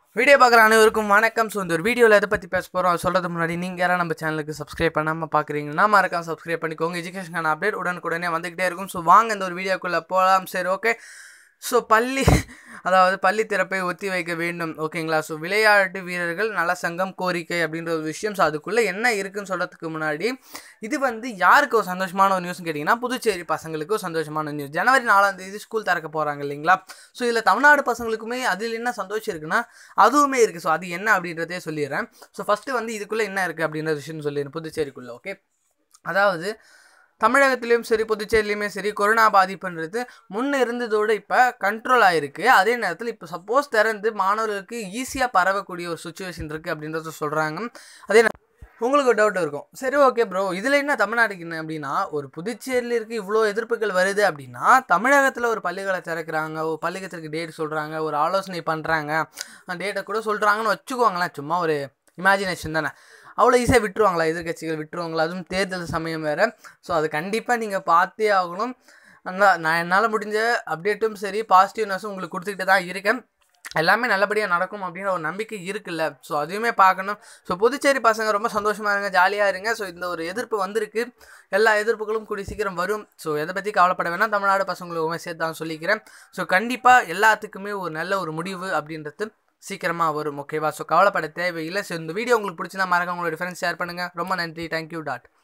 video பார்க்குற அனைவருக்கும் வணக்கம் ஸோ இந்த ஒரு வீடியோவில் எதை பற்றி பேச போகிறோம் சொல்கிறது முன்னாடி நீங்கள் யாராவது நம்ம சேனலுக்கு சப்ஸ்கிரைப் பண்ணாமல் பார்க்குறீங்கன்னா மறக்காம சப்ஸ்கிரைப் பண்ணிக்கோங்க எஜுகேஷனுக்கான அப்டேட் உடனுக்குடனே வந்துக்கிட்டே இருக்கும் ஸோ வாங்க இந்த ஒரு வீடியோக்குள்ளே போகலாம் சரி ஓகே ஸோ பள்ளி அதாவது பள்ளி திறப்பை ஒத்தி வைக்க வேண்டும் ஓகேங்களா ஸோ விளையாட்டு வீரர்கள் நல சங்கம் கோரிக்கை அப்படின்ற ஒரு விஷயம் ஸோ அதுக்குள்ளே என்ன இருக்குன்னு சொல்கிறதுக்கு முன்னாடி இது வந்து யாருக்கு ஒரு சந்தோஷமான ஒரு நியூஸ்னு கேட்டிங்கன்னா புதுச்சேரி பசங்களுக்கு ஒரு சந்தோஷமான நியூஸ் ஜனவரி நாலாம் தேதி ஸ்கூல் திறக்க போகிறாங்க இல்லைங்களா ஸோ இதில் தமிழ்நாடு பசங்களுக்குமே அதில் என்ன சந்தோஷம் இருக்குன்னா அதுவுமே இருக்குது ஸோ அது என்ன அப்படின்றதே சொல்லிடுறேன் ஸோ ஃபஸ்ட்டு வந்து இதுக்குள்ளே என்ன இருக்குது அப்படின்ற விஷயம் சொல்லிடுறேன் புதுச்சேரிக்குள்ளே ஓகே அதாவது தமிழகத்திலையும் சரி புதுச்சேரியிலையுமே சரி கொரோனா பாதிப்புன்றது முன்ன இருந்ததோடு இப்போ கண்ட்ரோல் ஆகிருக்கு அதே நேரத்தில் இப்போ சப்போஸ் திறந்து மாணவர்களுக்கு ஈஸியாக பரவக்கூடிய ஒரு சுச்சுவேஷன் இருக்குது அப்படின்றத சொல்கிறாங்க அதே நே- உங்களுக்கு ஒரு டவுட் இருக்கும் சரி ஓகே ப்ரோ இதில் என்ன தமிழ்நாட்டுக்கு என்ன அப்படின்னா ஒரு புதுச்சேரியில் இருக்க இவ்வளோ எதிர்ப்புகள் வருது அப்படின்னா தமிழகத்தில் ஒரு பள்ளிகளை திறக்கிறாங்க ஒரு பள்ளிக்கத்திற்கு டேட் சொல்கிறாங்க ஒரு ஆலோசனை பண்ணுறாங்க டேட்டை கூட சொல்கிறாங்கன்னு வச்சுக்கோங்களேன் சும்மா ஒரு இமேஜினேஷன் தானே அவ்வளோ ஈஸியாக விட்டுருவாங்களா எதிர்கட்சிகள் விட்டுருவாங்களா அதுவும் தேர்தல் சமயம் வேறு ஸோ அது கண்டிப்பாக நீங்கள் பார்த்தே ஆகணும் ஆனால் நான் என்னால் முடிஞ்ச அப்டேட்டும் சரி பாசிட்டிவ்னஸும் உங்களுக்கு கொடுத்துக்கிட்டு தான் இருக்கேன் எல்லாமே நல்லபடியாக நடக்கும் அப்படின்ற ஒரு நம்பிக்கை இருக்குல்ல ஸோ அதையுமே பார்க்கணும் ஸோ புதுச்சேரி பசங்க ரொம்ப சந்தோஷமாக இருங்க ஜாலியாக இருங்க ஸோ இந்த ஒரு எதிர்ப்பு வந்திருக்கு எல்லா எதிர்ப்புகளும் கூடி சீக்கிரம் வரும் ஸோ எதை பற்றி கவலைப்பட வேணாம் தமிழ்நாடு பசங்களுக்குமே சேர்த்து தான் சொல்லிக்கிறேன் ஸோ கண்டிப்பாக எல்லாத்துக்குமே ஒரு நல்ல ஒரு முடிவு அப்படின்றது சீக்கிரமாக வரும் ஓகேவா ஸோ கவலைப்பட தேவையில்லை ஸோ இந்த வீடியோ உங்களுக்கு பிடிச்சிருந்தா மறக்காம உங்களோட ஃப்ரெண்ட்ஸ் ஷேர் பண்ணுங்கள் ரொம்ப நன்றி தேங்க்யூ டாட்